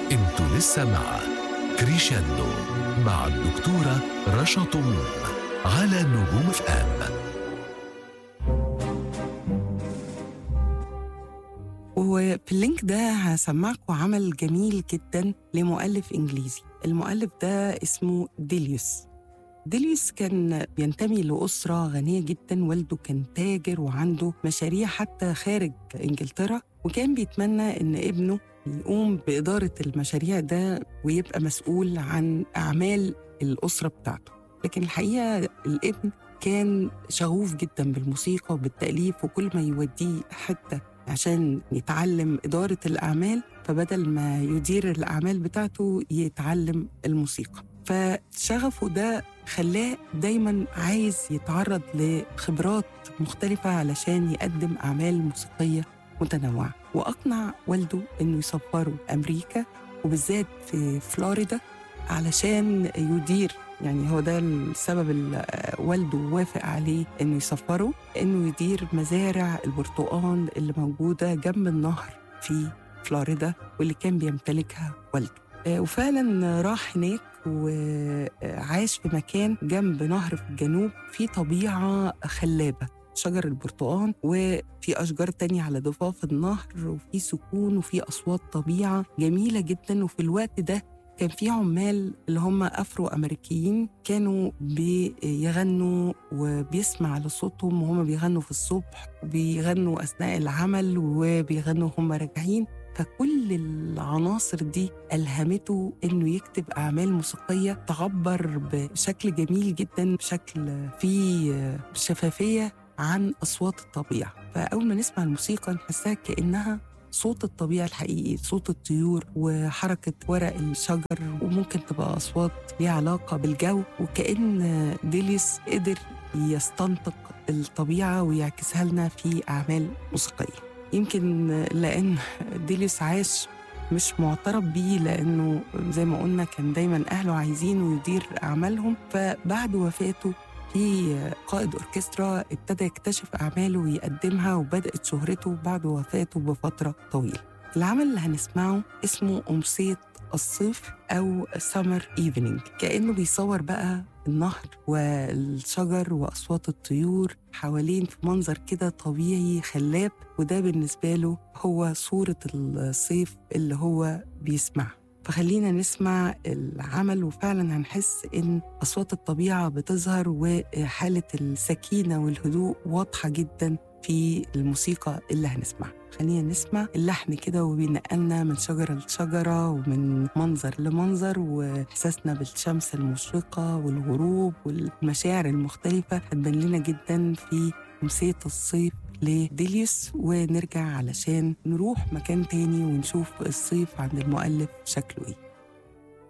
انتوا لسه مع كريشاندو مع الدكتورة رشا طموح على نجوم اف ام وفي اللينك ده هسمعكم عمل جميل جدا لمؤلف إنجليزي المؤلف ده اسمه ديليوس ديليوس كان بينتمي لأسرة غنية جدا والده كان تاجر وعنده مشاريع حتى خارج إنجلترا وكان بيتمنى إن ابنه يقوم بإدارة المشاريع ده ويبقى مسؤول عن أعمال الأسرة بتاعته لكن الحقيقة الابن كان شغوف جدا بالموسيقى وبالتأليف وكل ما يوديه حتة عشان يتعلم إدارة الأعمال فبدل ما يدير الأعمال بتاعته يتعلم الموسيقى فشغفه ده خلاه دايما عايز يتعرض لخبرات مختلفة علشان يقدم أعمال موسيقية متنوعة وأقنع والده إنه يسفره أمريكا وبالذات في فلوريدا علشان يدير يعني هو ده السبب اللي والده وافق عليه انه يسفره انه يدير مزارع البرتقال اللي موجوده جنب النهر في فلوريدا واللي كان بيمتلكها والده آه، وفعلا راح هناك وعاش في مكان جنب نهر في الجنوب في طبيعه خلابه شجر البرتقال وفي أشجار تانية على ضفاف النهر وفي سكون وفي أصوات طبيعة جميلة جدا وفي الوقت ده كان في عمال اللي هم افرو امريكيين كانوا بيغنوا وبيسمع لصوتهم وهم بيغنوا في الصبح وبيغنوا اثناء العمل وبيغنوا هم راجعين فكل العناصر دي ألهمته إنه يكتب أعمال موسيقية تعبر بشكل جميل جدا بشكل فيه شفافية عن أصوات الطبيعة فأول ما نسمع الموسيقى نحسها كأنها صوت الطبيعة الحقيقي صوت الطيور وحركة ورق الشجر وممكن تبقى أصوات ليها علاقة بالجو وكأن ديليس قدر يستنطق الطبيعة ويعكسها لنا في أعمال موسيقية يمكن لأن ديليس عاش مش معترف بيه لأنه زي ما قلنا كان دايما أهله عايزينه يدير أعمالهم فبعد وفاته في قائد أوركسترا ابتدى يكتشف أعماله ويقدمها وبدأت شهرته بعد وفاته بفترة طويلة العمل اللي هنسمعه اسمه أمسية الصيف أو سمر ايفنينج كأنه بيصور بقى النهر والشجر وأصوات الطيور حوالين في منظر كده طبيعي خلاب وده بالنسبة له هو صورة الصيف اللي هو بيسمعها فخلينا نسمع العمل وفعلا هنحس ان اصوات الطبيعه بتظهر وحاله السكينه والهدوء واضحه جدا في الموسيقى اللي هنسمعها خلينا نسمع اللحن كده وبينقلنا من شجرة لشجرة ومن منظر لمنظر وإحساسنا بالشمس المشرقة والغروب والمشاعر المختلفة هتبان لنا جدا في أمسية الصيف لديليوس ونرجع علشان نروح مكان تاني ونشوف الصيف عند المؤلف شكله ايه